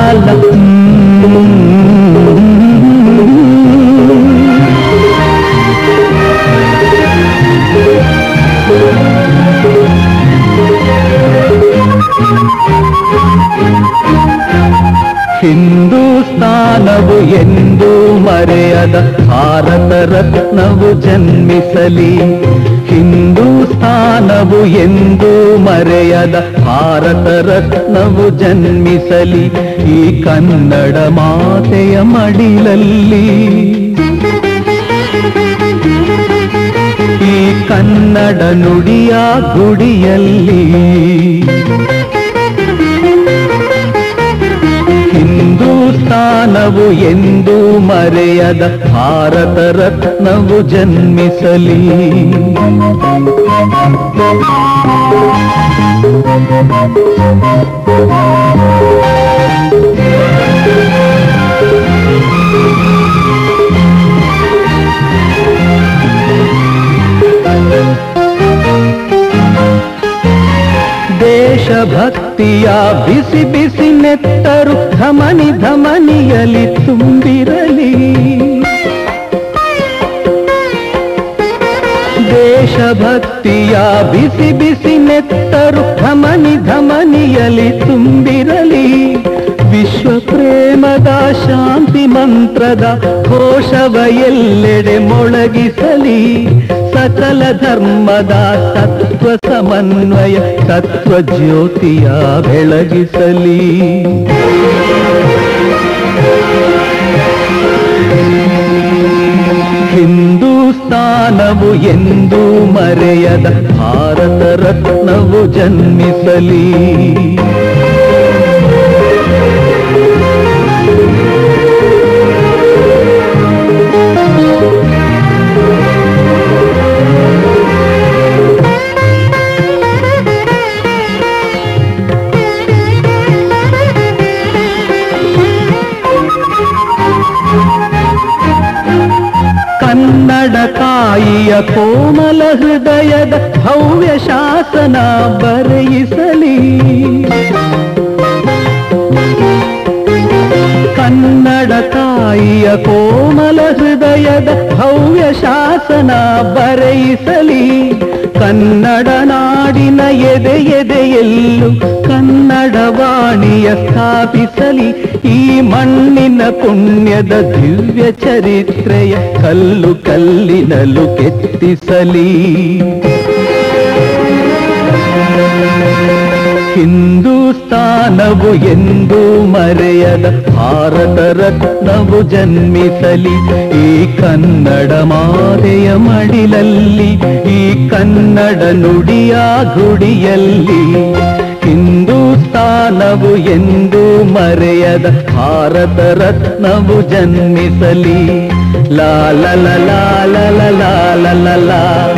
ಲ ಹಿಂದೂಸ್ತಾನವು ಎಂದು ಮರೆಯದ ಭಾರತ ರತ್ನವು ಜನ್ಮಿಸಲಿ ಹಿಂದೂಸ್ತಾನವು ಎಂದು ಮರೆಯದ ಭಾರತ ರತ್ನವು ಜನ್ಮಿಸಲಿ ಈ ಕನ್ನಡ ಮಾತೆಯ ಮಡಿಲಲ್ಲಿ ಈ ಕನ್ನಡ ನುಡಿಯ ಗುಡಿಯಲ್ಲಿ ಹಿಂದೂಸ್ತಾನವು ಎಂದು ಮರೆಯದ ಭಾರತ ರತ್ನವು ಜನ್ಮಿಸಲಿ ದೇಶಭಕ್ತಿಯ ಬಿಸಿ ಬಿಸಿ ನೆತ್ತರು ಧಮನಿ ಧಮನಿಯಲಿ ತುಂಬಿರಲಿ ದೇಶಭಕ್ತಿಯ ಬಿಸಿ ಬಿಸಿ ನೆತ್ತರು ಧಮನಿ ಧಮನಿಯಲಿ ತುಂಬಿರಲಿ ವಿಶ್ವ ಪ್ರೇಮದ ಶಾಂತಿ ಮಂತ್ರದ ಘೋಷವ ಎಲ್ಲೆಡೆ ಮೊಳಗಿಸಲಿ ಸಕಲ ಧರ್ಮದ ತತ್ವ ಸಮನ್ವಯ ತತ್ವ ಜ್ಯೋತಿಯ ಬೆಳಗಿಸಲಿ ಹಿಂದೂಸ್ತಾನವು ಎಂದು ಮರೆಯದ ಭಾರತ ರತ್ನವು ಜನ್ಮಿಸಲಿ ಕನ್ನಡ ತಾಯಿಯ ಕೋಮಲ ಹೃದಯದ ಭವ್ಯ ಶಾಸನ ಬರೆಯಿಸಲಿ ಕನ್ನಡ ತಾಯಿಯ ಕೋಮಲ ಹೃದಯದ ಭವ್ಯ ಶಾಸನ ಬರೆಯಿಸಲಿ ಕನ್ನಡ ನಾಡಿನ ಎದೆ ಎದೆಯಲ್ಲೂ ಕನ್ನಡ ವಾಣಿಯ ಸ್ಥಾಪಿಸಲಿ ಈ ಮಣ್ಣಿನ ಪುಣ್ಯದ ದಿವ್ಯ ಚರಿತ್ರೆಯ ಕಲ್ಲು ಕಲ್ಲಿನಲು ಕೆತ್ತಿಸಲಿ ಹಿಂದೂಸ್ತಾನವು ಎಂದು ಮರೆಯದ ಭಾರತ ರತ್ನವು ಜನ್ಮಿಸಲಿ ಈ ಕನ್ನಡ ಮಾತೆಯ ಮಡಿಲಲ್ಲಿ ಈ ಕನ್ನಡ ನುಡಿಯ ಗುಡಿಯಲ್ಲಿ ಹಿಂದೂಸ್ತಾನವು ಎಂದು ಮರೆಯದ ಭಾರತ ರತ್ನವು ಜನ್ಮಿಸಲಿ ಲಾ ಲ ಲ ಲಾ ಲ ಲ ಲಾ ಲ ಲ ಲಾ